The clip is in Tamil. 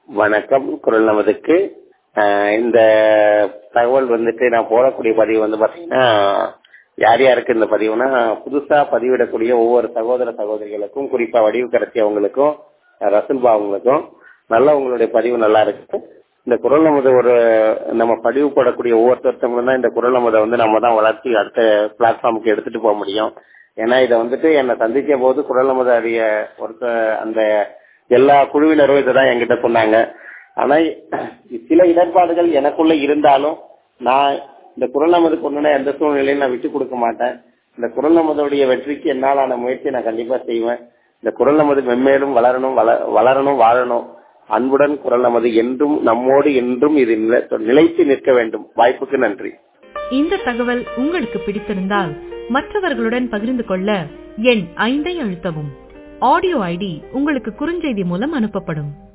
வணக்கம் குரல் நமதுக்கு ஆஹ் இந்த தகவல் வந்துட்டு நான் போடக்கூடிய பதிவு வந்து பாத்தீங்கன்னா யார் யாருக்கு இந்த பதிவுனா புதுசா பதிவிடக்கூடிய ஒவ்வொரு சகோதர சகோதரிகளுக்கும் குறிப்பா வடிவு கரைச்சி அவங்களுக்கும் ரசுல்பா அவங்களுக்கும் நல்ல உங்களுடைய பதிவு நல்லா இருக்கு இந்த குரல் நமது ஒரு நம்ம பதிவு போடக்கூடிய ஒவ்வொருத்தருத்தவங்களும் தான் இந்த குரல் நமதை வந்து நம்ம தான் வளர்ச்சி அடுத்த பிளாட்ஃபார்முக்கு எடுத்துட்டு போக முடியும் ஏன்னா இதை வந்துட்டு என்னை சந்திக்க போது குரல் நமது அறிய ஒருத்த அந்த எல்லா குழுவினரும் இதை தான் என்கிட்ட சொன்னாங்க ஆனா சில இடர்பாடுகள் எனக்குள்ள இருந்தாலும் நான் இந்த குரல் நமது கொண்டுன எந்த சூழ்நிலையும் நான் விட்டு கொடுக்க மாட்டேன் இந்த குரல் நமதுடைய வெற்றிக்கு என்னாலான முயற்சி நான் கண்டிப்பா செய்வேன் இந்த குரல் நமது மென்மேலும் வளரணும் வள- வளரணும் வாழணும் அன்புடன் குரல் நமது என்றும் நம்மோடு என்றும் இது நிலை- நிலைத்து நிற்க வேண்டும் வாய்ப்புக்கு நன்றி இந்த தகவல் உங்களுக்கு பிடித்திருந்தால் மற்றவர்களுடன் பகிர்ந்து கொள்ள எண் ஐந்தை அழுத்தவும் ஆடியோ ஐடி உங்களுக்கு குறுஞ்செய்தி மூலம் அனுப்பப்படும்